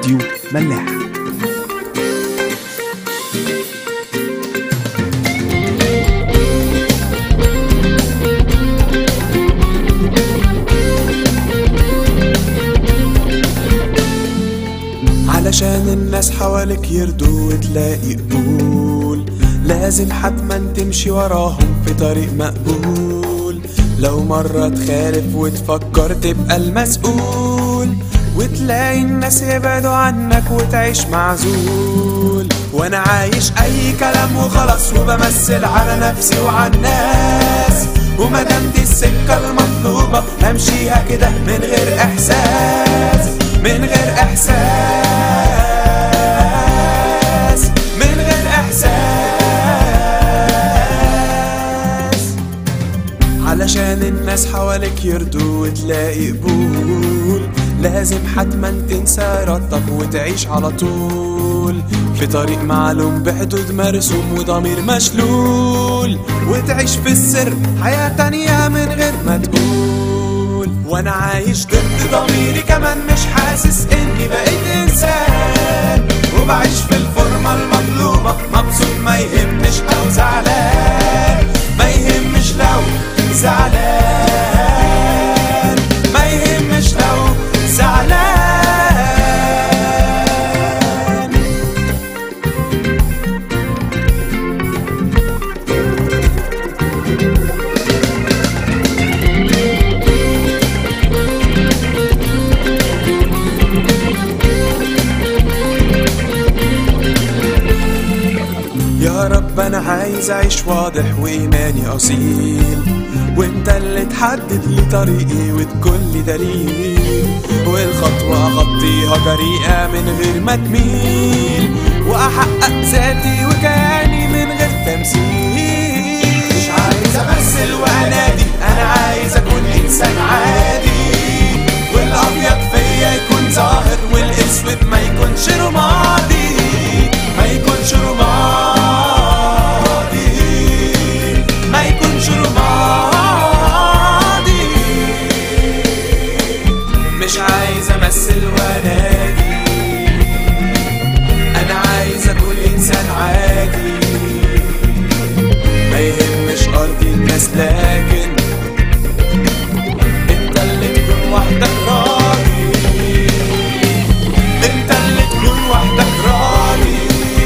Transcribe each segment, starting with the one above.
راديو ملاح علشان الناس حواليك يرضوا وتلاقي قبول لازم حتما تمشي وراهم في طريق مقبول لو مرة تخالف وتفكر تبقى المسؤول وتلاقي الناس يبعدوا عنك وتعيش معزول وانا عايش اي كلام وخلاص وبمثل على نفسي وعلى الناس ومادام دي السكة المطلوبة همشيها كده من غير احساس من غير احساس من غير احساس علشان الناس حواليك يرضوا وتلاقي قبول لازم حتما تنسى ارادتك وتعيش على طول في طريق معلوم بحدود مرسوم وضمير مشلول وتعيش في السر حياة تانية من غير ما تقول وانا عايش ضد ضميري كمان مش حاسس اني بقيت انسان وبعيش في الفورمة المطلوبة مبسوط ما يهمش او زعلان ما يهمش لو زعلان ما يهمش لو زعلان يا رب انا عايز اعيش واضح وايماني اصيل وانت اللي تحدد لي طريقي وتكون لي دليل والخطوة اخطيها جريئة من غير ما تميل واحقق ذاتي وكياني من غير تمثيل مش عايز امثل وانادي انا عايز اكون انسان عادي والابيض فيا يكون ظاهر والاسود ما يكونش رمادي ما يكونش رمادي ما يكونش رمادي مش عايز امثل وانادي انا عايز اكون انسان عادي ما يهمش ارضي الناس لكن انت اللي تكون وحدك راضي انت اللي تكون وحدك راضي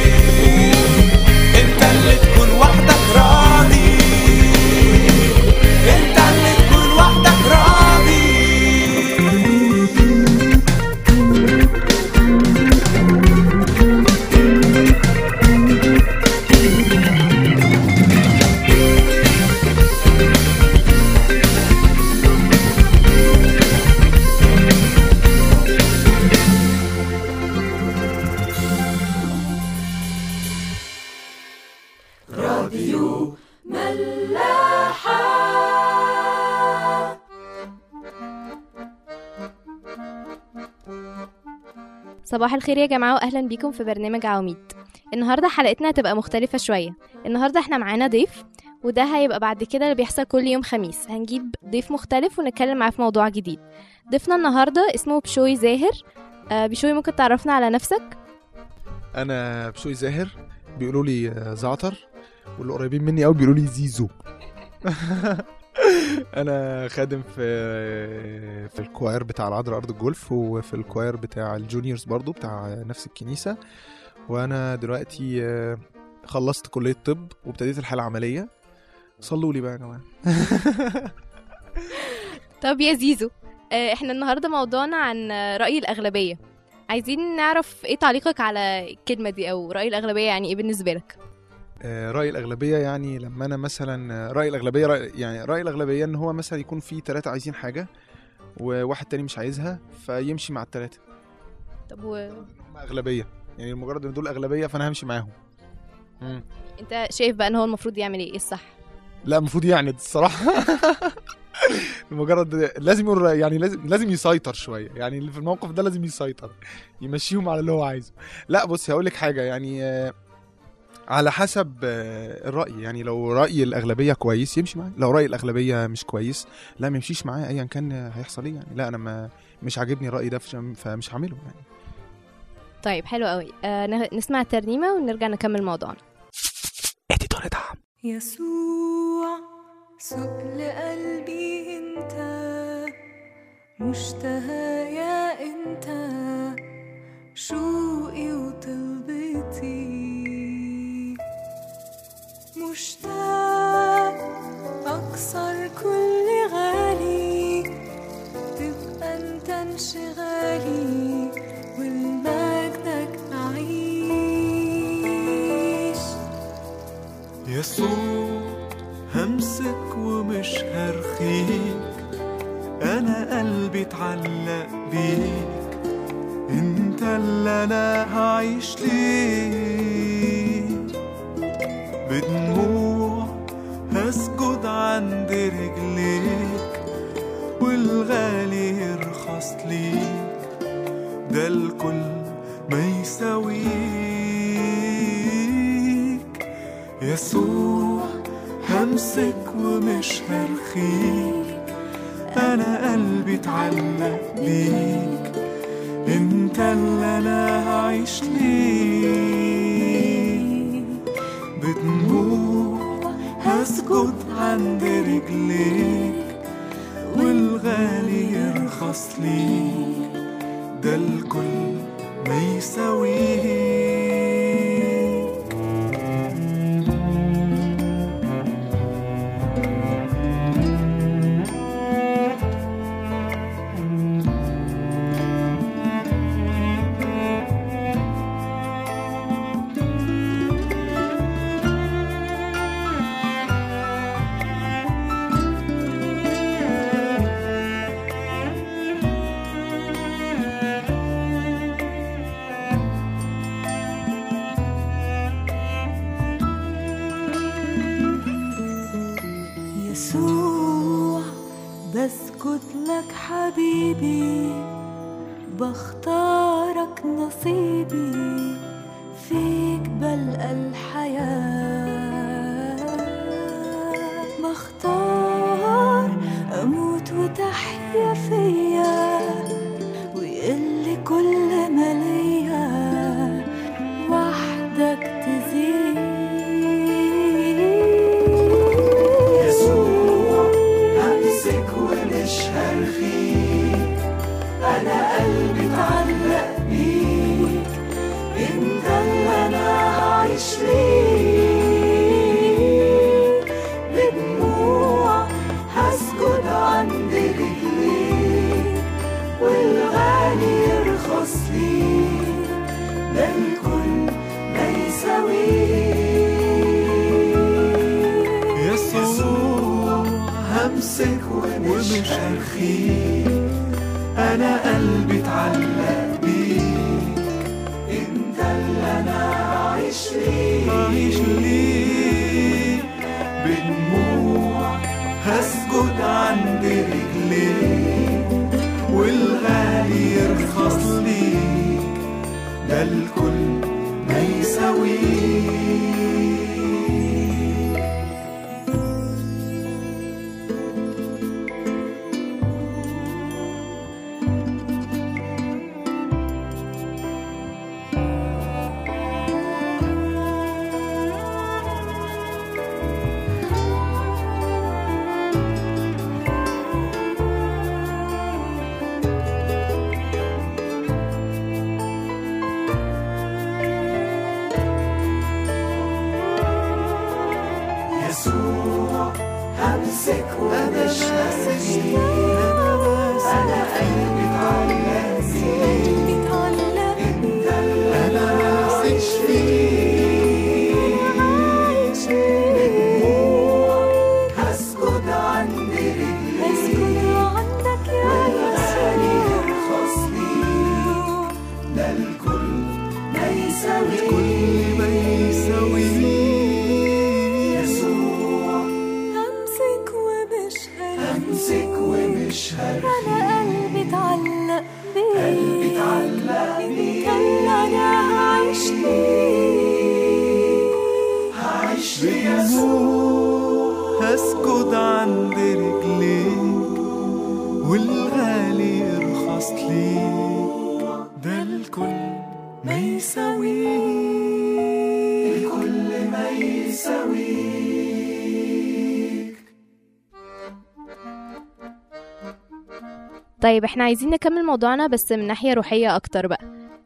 انت اللي تكون وحدك راضي انت اللي تكون وحدك راضي صباح الخير يا جماعة وأهلا بيكم في برنامج عواميد النهاردة حلقتنا هتبقى مختلفة شوية النهاردة احنا معانا ضيف وده هيبقى بعد كده اللي بيحصل كل يوم خميس هنجيب ضيف مختلف ونتكلم معاه في موضوع جديد ضيفنا النهاردة اسمه بشوي زاهر آه بشوي ممكن تعرفنا على نفسك انا بشوي زاهر بيقولوا لي آه، زعتر واللي قريبين مني قوي بيقولوا لي زيزو انا خادم في في الكواير بتاع العذراء ارض الجولف وفي الكواير بتاع الجونيورز برضو بتاع نفس الكنيسه وانا دلوقتي آه، خلصت كليه طب وابتديت الحاله العمليه صلوا لي بقى يا جماعه طب يا زيزو آه احنا النهاردة موضوعنا عن آه، رأي الأغلبية عايزين نعرف ايه تعليقك على الكلمة دي أو رأي الأغلبية يعني ايه بالنسبة لك آه، رأي الأغلبية يعني لما أنا مثلا آه، رأي الأغلبية رأي يعني رأي الأغلبية إن هو مثلا يكون في ثلاثة عايزين حاجة وواحد تاني مش عايزها فيمشي مع الثلاثة طب و... هم أغلبية يعني مجرد إن دول أغلبية فأنا همشي معاهم مم. انت شايف بقى ان هو المفروض يعمل ايه ايه الصح لا المفروض يعني الصراحة مجرد لازم يقول يعني لازم لازم يسيطر شويه يعني اللي في الموقف ده لازم يسيطر يمشيهم على اللي هو عايزه لا بص هقول لك حاجه يعني آه، على حسب آه، الرأي يعني لو رأي الأغلبية كويس يمشي معاه لو رأي الأغلبية مش كويس لا ما يمشيش معاه أيا كان هيحصل إيه يعني لا أنا ما مش عاجبني الرأي ده فش- فمش هعمله يعني طيب حلو قوي آه ن- نسمع الترنيمة ونرجع نكمل موضوعنا اديتور دعم يسوع سوق لقلبي انت مشتهى يا انت شوقي وطلبتي مشتاق اكسر كل غالي تبقى انت انشغالي ولمجدك اعيش يسوع همسك ومش هرخيك انا قلبي اتعلق بيك انت اللي انا هعيش ليك بدموع هسجد عند رجليك والغالي يرخص ليك ده الكل ما يساويك يسوع همسك ومش هرخيك انا قلبي اتعلق بيك انت اللي انا هعيش ليك بدموع هسجد عند رجليك والغالي يرخص ليك ده الكل ما يساويك يسوع بسكت لك حبيبي بختارك نصيبي فيك بلقى الحياة بختار أموت وتحيا فيا ويقلي كل ما ليا وحدك تزيد يسوع همسك ومش هرخيك انا قلبي اتعلق بيك انت اللي انا هعيش ليك بدموع هسجد عند رجليك والغالي يرخص ليك ده الكل ما يساويك يسوع همسك ومش هرخيك انا قلبي اتعلق بيك انت اللي انا هعيش ليك هعيش ليك بدموع هسجد عند رجليك والغالي يرخص ليك ده الكل ما يساويك يسوع همسك ومش هسيب انا قلبي اتعلق بيك اتعلق انت اللي انا عايش فيه بدموع هسجد عند رجليك اسكت عندك يا والغالي يسوع يرخص ليك ده الكل ما يساوي ما يساوي يسوع همسك ومش همسك هرخيك ومش هرخيك انا قلبي اتعلق بيك قلبي اتعلق بيك. انت اللي انا هعيش ليك هعيش ليسوع هسجد عند رجليك والغالي يرخص ليك ده الكل ما طيب احنا عايزين نكمل موضوعنا بس من ناحية روحية أكتر بقى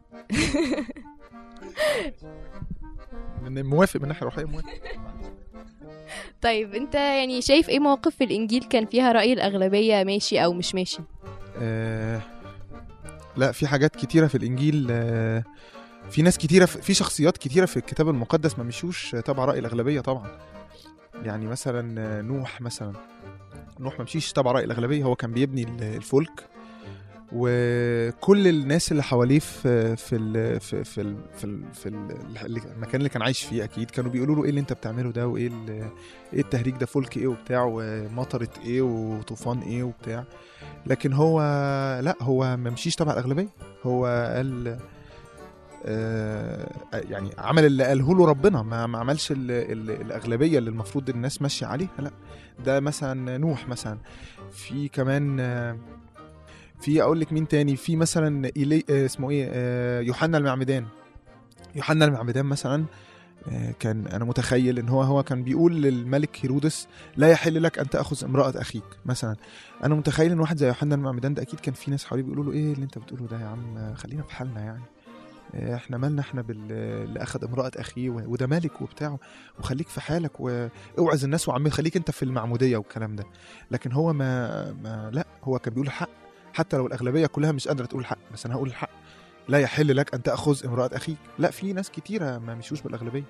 من موافق من ناحيه روحيه موافق طيب انت يعني شايف ايه مواقف في الإنجيل كان فيها رأي الأغلبية ماشي أو مش ماشي آه لا في حاجات كتيره في الانجيل آه في ناس كتيره في في شخصيات كتيره في الكتاب المقدس ما مشوش تبع راي الاغلبيه طبعا يعني مثلا آه، نوح مثلا نوح ما مشيش تبع راي الاغلبيه هو كان بيبني ال- الفلك وكل الناس اللي حواليه في في ال في في ال في, ال في ال المكان اللي كان عايش فيه اكيد كانوا بيقولوا له ايه اللي انت بتعمله ده وايه ال- ايه التهريج ده فلك ايه وبتاع ومطره ايه وطوفان ايه وبتاع لكن هو لا هو ما مشيش تبع الاغلبيه هو قال آه يعني عمل اللي قاله له ربنا ما, ما عملش ال ال الاغلبيه اللي المفروض الناس ماشيه عليها لا ده مثلا نوح مثلا في كمان آه في اقول لك مين تاني في مثلا إيلي آه اسمه ايه آه يوحنا المعمدان يوحنا المعمدان مثلا آه، كان انا متخيل ان هو هو كان بيقول للملك هيرودس لا يحل لك ان تاخذ امراه اخيك مثلا انا متخيل ان واحد زي يوحنا المعمدان ده اكيد كان في ناس حواليه بيقولوا له ايه اللي انت بتقوله ده يا عم خلينا في حالنا يعني آه، احنا مالنا احنا باللي اخذ امراه اخيه و- وده ملك وبتاع وخليك في حالك واوعظ الناس وعم خليك انت في المعموديه والكلام ده لكن هو ما, ما لا هو كان بيقول الحق حتى لو الاغلبيه كلها مش قادره تقول الحق بس انا هقول الحق لا يحل لك ان تاخذ امراه اخيك لا في ناس كتيره ما مشوش بالاغلبيه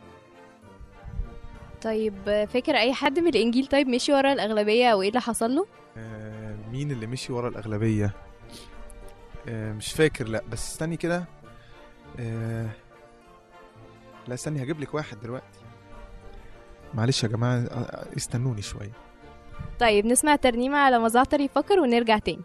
طيب فاكر أي حد من الإنجيل طيب مشي ورا الأغلبية أو ايه اللي حصل له؟ آه، مين اللي مشي ورا الأغلبية آه، مش فاكر لا بس استني كده آه، لا استني هجيب لك واحد دلوقتي معلش يا جماعة آه، استنوني شوية طيب نسمع ترنيمة على ما زعتر يفكر ونرجع تاني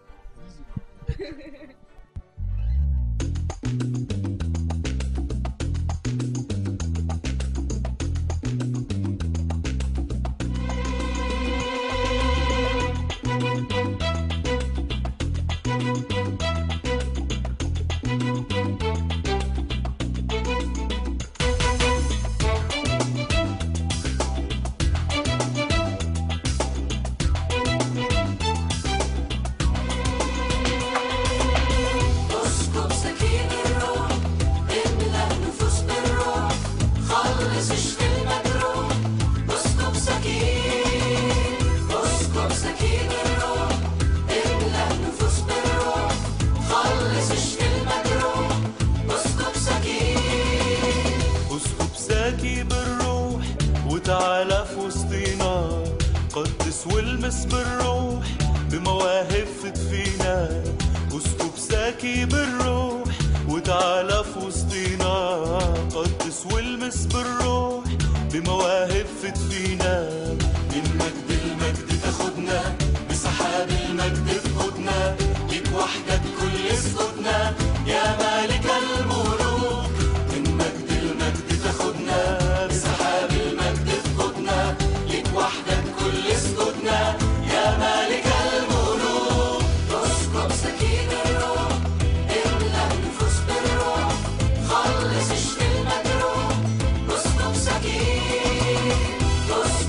اسكب سكين الروح املى النفوس بالروح خلص اشفي المجروح اسكب سكين اسكب سكين الروح املى النفوس بالروح خلص اشفي المجروح اسكب سكين اسكب ساكي بالروح وتعالى في وسطينا قدس والمس بالروح بمواهب فينا اسكب ساكي بالروح وتعالى في وسطينا قدس والمس بالروح بمواهب فينا من مجد المجد تاخدنا بسحاب المجد تقودنا ليك وحدك كل سجودنا يا مالك الملوك من مجد المجد تاخدنا بسحاب المجد تقودنا ليك وحدك كل سجودنا يا مالك الملوك اسكب سكين الروح املى النفوس بالروح خلص اشفي المجروح اسكب سكين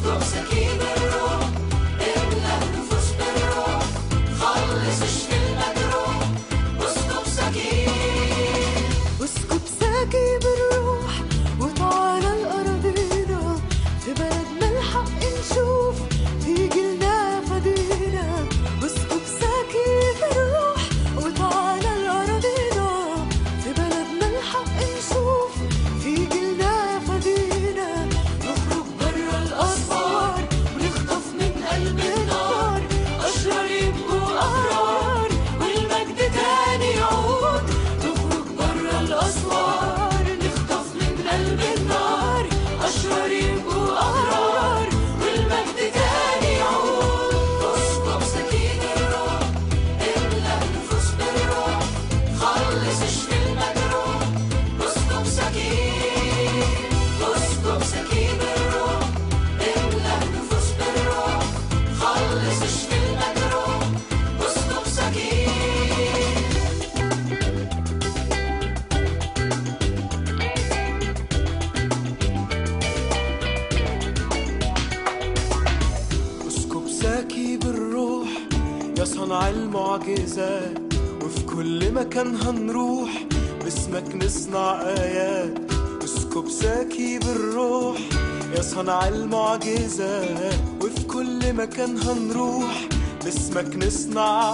معجزات وفي كل مكان هنروح باسمك نصنع آيات اسكب ساكي بالروح يا صنع المعجزات وفي كل مكان هنروح باسمك نصنع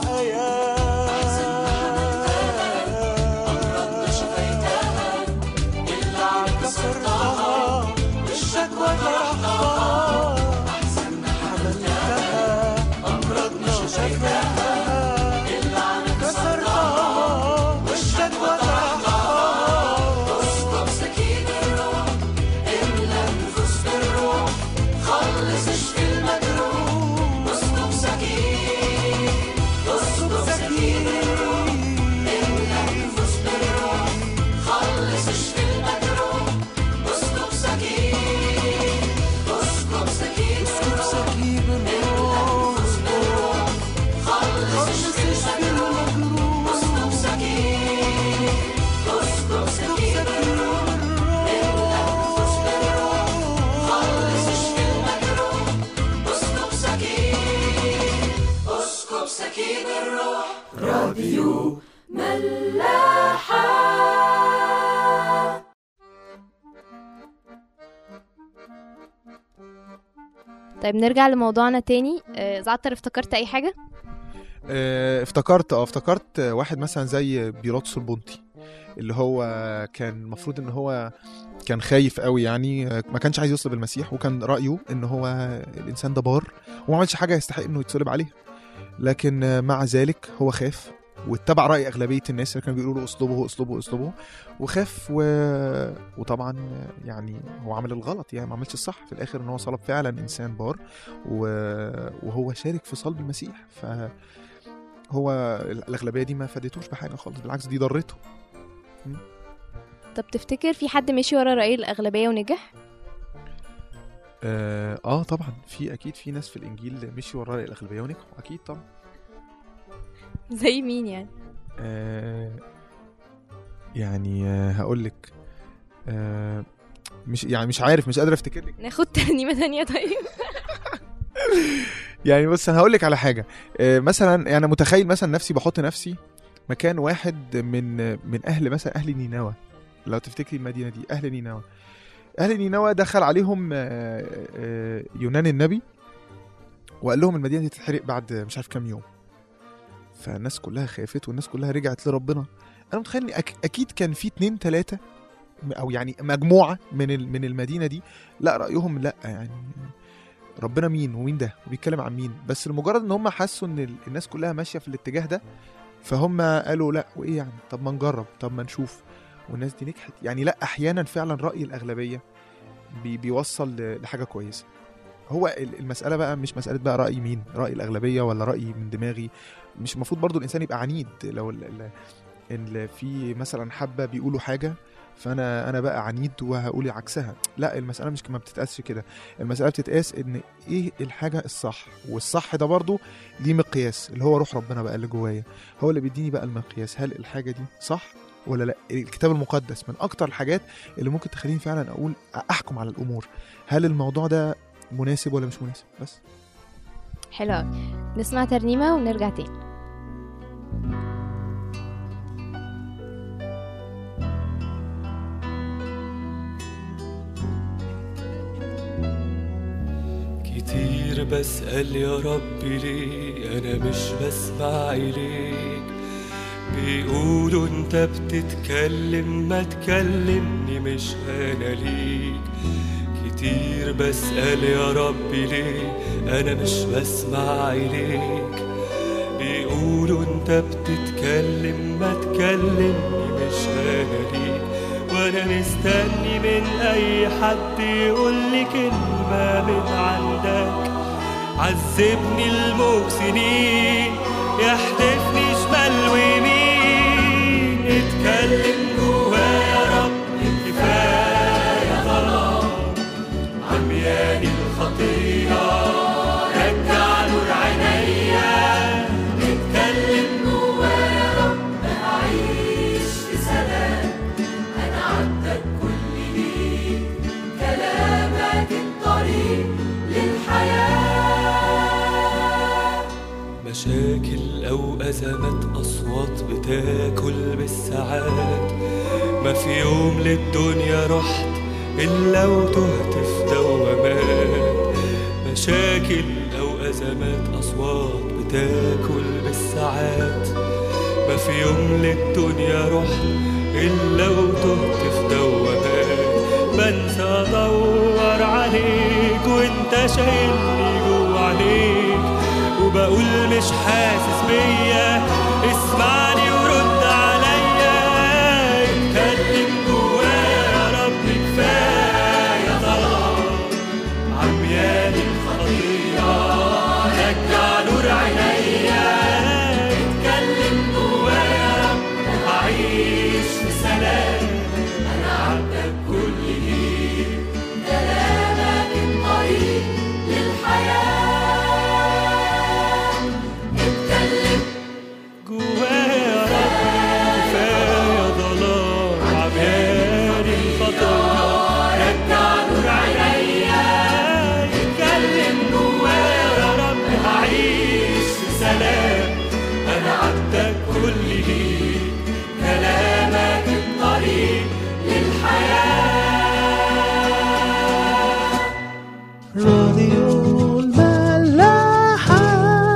آيات اللي كسرتها الشكوى طرحها حملتها أمراضنا شفيتها كسرتها والشكوى طرحها اسكب سكين الروح املى النفوس بالروح خلص اشفي المجروح اسكب سكين اسكب سكين الروح املى النفوس بالروح خلص اشفي المجروح اسكب سكين اسكب سكين اسكب سكيب الروح خلص اشفي المجروح اسكب سكين اسكب سكين الروح خلص اشفي المجروح اسكب سكين اسكب سكين الروح راديو ملاحة طيب نرجع لموضوعنا تاني آه، زعتر افتكرت اي حاجه آه، افتكرت اه افتكرت آه، واحد مثلا زي بيلاطس البنطي اللي هو كان المفروض ان هو كان خايف قوي يعني آه، ما كانش عايز يصلب المسيح وكان رايه ان هو الانسان ده بار وما عملش حاجه يستحق انه يتصلب عليها لكن آه، مع ذلك هو خاف واتبع راي اغلبيه الناس اللي كانوا بيقولوا له اصلبه اصلبه اصلبه وخاف و... وطبعا آه، يعني هو عمل الغلط يعني ما عملش الصح في الاخر ان هو صلب فعلا انسان بار و... وهو شارك في صلب المسيح ف هو الاغلبيه دي ما فادتوش بحاجه خالص بالعكس دي ضرته طب تفتكر في حد مشي ورا رأي الأغلبية ونجح؟ اه, آه طبعا في اكيد في ناس في الانجيل مشي ورا رأي الاغلبيه ونجحوا اكيد طبعا زي مين يعني؟ آه يعني آه هقول لك آه مش يعني مش عارف مش قادر افتكر لك ناخد ترنيمة تانية طيب يعني بص انا هقول لك على حاجه آه مثلا يعني متخيل مثلا نفسي بحط نفسي مكان واحد من من اهل مثلا اهل نينوى لو تفتكري المدينه دي اهل نينوى اهل نينوى دخل عليهم آه، آه، يونان النبي وقال لهم المدينه دي تتحرق بعد مش عارف كام يوم فالناس كلها خافت والناس كلها رجعت لربنا انا متخيل ان أك- اكيد كان في اتنين تلاتة او يعني مجموعه من ال- من المدينه دي لا رايهم لا يعني ربنا مين ومين ده وبيتكلم عن مين بس لمجرد ان هم حسوا ان ال- الناس كلها ماشيه في الاتجاه ده فهم قالوا لا وايه يعني طب ما نجرب طب ما نشوف والناس دي نجحت يعني لا احيانا فعلا راي الاغلبيه بي بيوصل ل- لحاجه كويسه هو ال- المساله بقى مش مساله بقى راي مين راي الاغلبيه ولا رايي من دماغي مش المفروض برضو الانسان يبقى عنيد لو ال- ال- ال- في مثلا حبه بيقولوا حاجه فانا انا بقى عنيد وهقول عكسها لا المساله مش ما بتتقاسش كده المساله بتتقاس ان ايه الحاجه الصح والصح ده برضو ليه مقياس اللي هو روح ربنا بقى اللي جوايا هو اللي بيديني بقى المقياس هل الحاجه دي صح ولا لا الكتاب المقدس من اكتر الحاجات اللي ممكن تخليني فعلا اقول احكم على الامور هل الموضوع ده مناسب ولا مش مناسب بس حلو أوي. نسمع ترنيمة ونرجع تاني كتير بسأل يا ربي ليه أنا مش بسمع إليك بيقولوا أنت بتتكلم ما تكلمني مش أنا ليك كتير بسأل يا ربي ليه أنا مش بسمع إليك بيقولوا أنت بتتكلم ما تكلمني مش أنا ليك وانا مستني من اي حد يقول لي كلمه من عندك عذبني الموج سنين يحدفني شمال ويمين اتكلم جوايا يا رب كفايه ظلام عمياني الخطيه رجع نور عينيا اتكلم جوايا يا رب أعيش في سلام أنا عبدك كل ليك كلامك الطريق للحياة مشاكل أو أزمات أصوات بتاكل بالساعات ما في يوم للدنيا رحت إلا وتهت في دوامات مشاكل أو أزمات أصوات بتاكل بالساعات ما في يوم للدنيا رحت إلا وتهت في دوامات بنسى أدور عليك وأنت شايلني جوا عليك وبقول مش حاسس بيا اسمعني ورد عليا اتكلم جوايا يا رب كفاية طلب عمياني الخطية رجع نور عينيا اتكلم جوايا يا رب هعيش في سلام انا عبدك كل ليك كلامك الطريق للحياة اتكلم جوايا يا رب كفاية ضلال عمياني الخطية رجع نور عينيا اتكلم جوايا يا رب هعيش في سلام انا عبدك كل ليك كلامك الطريق للحياة راديو الملاحة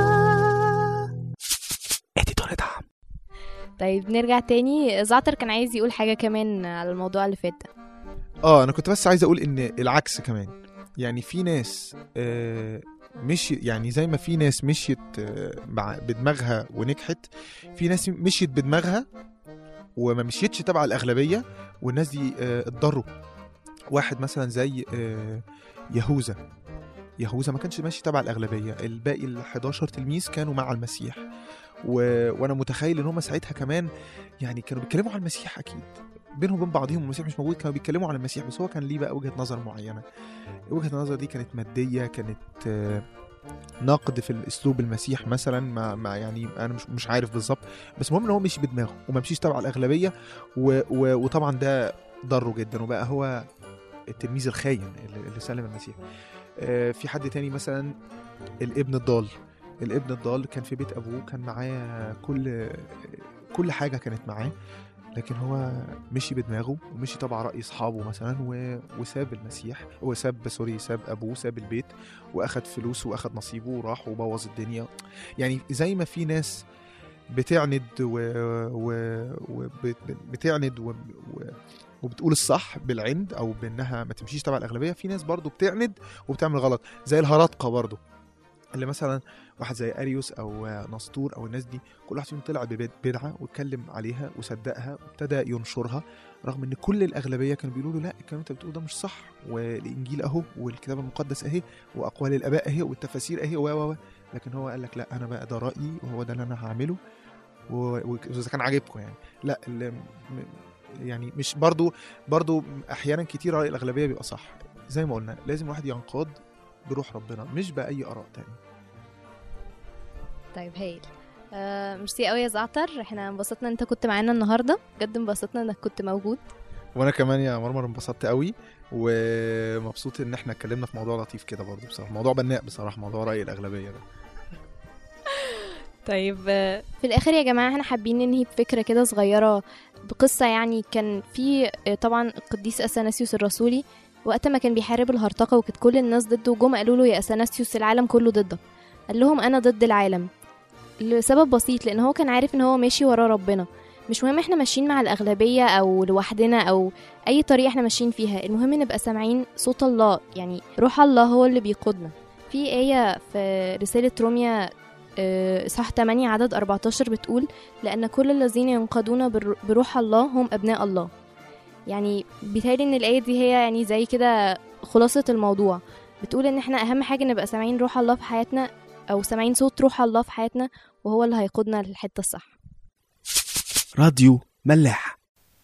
اديتور دعم طيب نرجع تاني زعتر كان عايز يقول حاجة كمان على الموضوع اللي فات ده اه انا كنت بس عايز اقول ان العكس كمان يعني في ناس آه مشي يعني زي ما في ناس مشيت آه مع بدماغها ونجحت في ناس مشيت بدماغها وما مشيتش تبع الاغلبيه والناس دي آه اتضروا واحد مثلا زي آه يهوذا يهوذا ما كانش ماشي تبع الاغلبيه الباقي ال 11 تلميذ كانوا مع المسيح و... وانا متخيل ان هم ساعتها كمان يعني كانوا بيتكلموا عن المسيح اكيد بينهم وبين بعضهم المسيح مش موجود كانوا بيتكلموا عن المسيح بس هو كان ليه بقى وجهه نظر معينه وجهه النظر دي كانت ماديه كانت آه، نقد في الاسلوب المسيح مثلا ما, ما يعني انا مش مش عارف بالظبط بس المهم ان هو مشي بدماغه وما مشيش تبع الاغلبيه و و وطبعا ده ضره جدا وبقى هو التلميذ الخاين اللي, اللي سلم المسيح آه، في حد تاني مثلا الابن الضال الابن الضال كان في بيت ابوه كان معاه كل كل حاجه كانت معاه لكن هو مشي بدماغه ومشي تبع رأي أصحابه مثلا و... وساب المسيح وساب سوري ساب أبوه ساب البيت وأخد فلوسه وأخد نصيبه وراح وبوظ الدنيا يعني زي ما في ناس بتعند و... و... وبت... بتعند و... و... وبتقول الصح بالعند او بانها ما تمشيش تبع الاغلبيه في ناس برضو بتعند وبتعمل غلط زي الهرطقه برضو اللي مثلا واحد زي اريوس او نسطور او الناس دي كل واحد فيهم طلع ببدعه واتكلم عليها وصدقها وابتدى ينشرها رغم ان كل الاغلبيه كانوا بيقولوا له لا الكلام اللي انت بتقوله ده مش صح والانجيل اهو والكتاب المقدس اهي واقوال الاباء اهي والتفاسير اهي و و و لكن هو قال لك لا انا بقى ده رايي وهو ده اللي انا هعمله و- واذا كان عاجبكم يعني لا ال- م- يعني مش برضو برضو احيانا كتير راي الاغلبيه بيبقى صح زي ما قلنا لازم الواحد ينقاد بروح ربنا مش باي اراء تانية طيب هايل آه ميرسي قوي يا زعتر احنا انبسطنا ان انت كنت معانا النهارده بجد انبسطنا انك كنت موجود وانا كمان يا مرمر انبسطت قوي ومبسوط ان احنا اتكلمنا في موضوع لطيف كده برضو بصراحه موضوع بناء بصراحه موضوع راي الاغلبيه ده طيب آه، في الاخر يا جماعه احنا حابين ننهي بفكره كده صغيره بقصه يعني كان في آه، طبعا القديس اثناسيوس الرسولي وقت ما كان بيحارب الهرطقه وكانت كل الناس ضده وجم قالوا له يا اثناسيوس العالم كله ضدك قال لهم انا ضد العالم لسبب بسيط لان هو كان عارف ان هو ماشي ورا ربنا مش مهم احنا ماشيين مع الاغلبيه او لوحدنا او اي طريقه احنا ماشيين فيها المهم نبقى سامعين صوت الله يعني روح الله هو اللي بيقودنا في آية في رسالة روميا آه، إصحاح 8 عدد 14 بتقول لأن كل الذين ينقادون بالر- بروح الله هم أبناء الله يعني بيتهيألي إن الآية دي هي يعني زي كده خلاصة الموضوع بتقول إن إحنا أهم حاجة نبقى سامعين روح الله في حياتنا أو سامعين صوت روح الله في حياتنا وهو اللي هيقودنا للحتة الصح راديو ملاح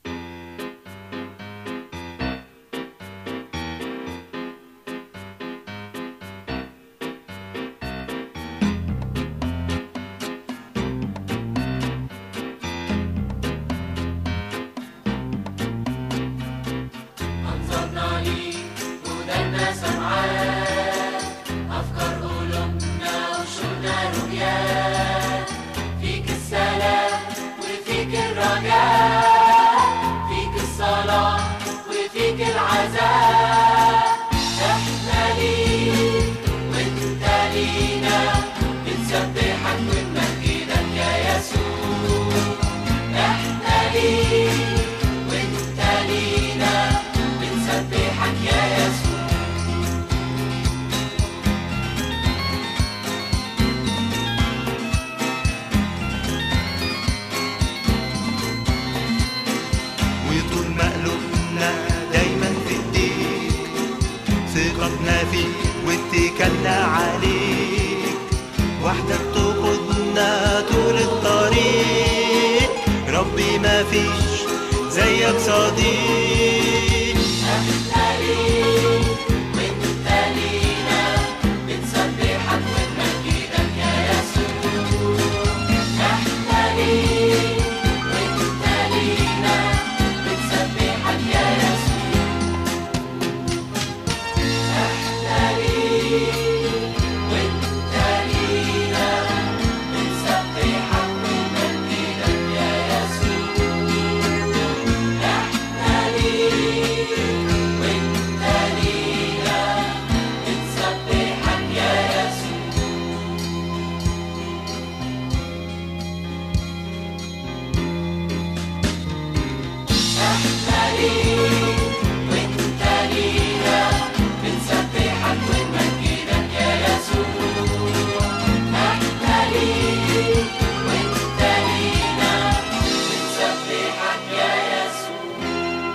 أنظرنا ليك ودنا سمعان أفكار قلوبنا وشوقنا رؤياك فيك السلام حياتنا دايما في ايديك ثقتنا فيك واتكلنا عليك وحدك تقودنا طول الطريق ربي ما فيش زيك صديق احنا ليك وانت لينا بنسبحك ونمجدك يا يسوع احنا ليك وانت لينا بنسبحك يا يسوع احنا ليك وانت لينا بنسبحك ونمجدك يا يسوع احنا ليك وانت لينا بنسبحك يا يسوع احنا ليك وانت لينا بنسبحك ونمجدك يا يسوع احنا ليك وانت لينا بنسبحك يا يسوع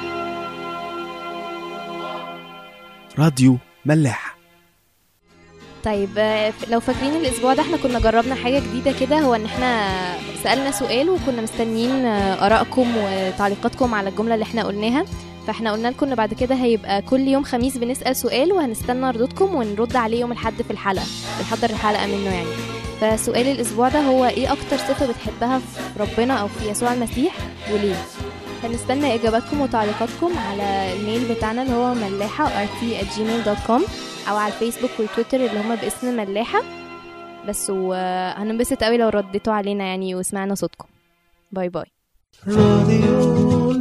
راديو ملاح طيب آه، ف- لو فاكرين الاسبوع ده احنا كنا جربنا حاجه جديده كده هو ان احنا سالنا سؤال وكنا مستنيين آه، ارائكم وتعليقاتكم على الجمله اللي احنا قلناها فاحنا قلنا لكم ان بعد كده هيبقى كل يوم خميس بنسال سؤال وهنستنى ردودكم ونرد عليه يوم الاحد في الحلقه بنحضر الحلقه منه يعني فسؤال الاسبوع ده هو ايه اكتر صفه بتحبها في ربنا او في يسوع المسيح وليه هنستنى اجاباتكم وتعليقاتكم على الميل بتاعنا اللي هو ملاحه rt@gmail.com او على الفيسبوك والتويتر اللي هما باسم ملاحه بس وهننبسط قوي لو رديتوا علينا يعني وسمعنا صوتكم باي باي راديو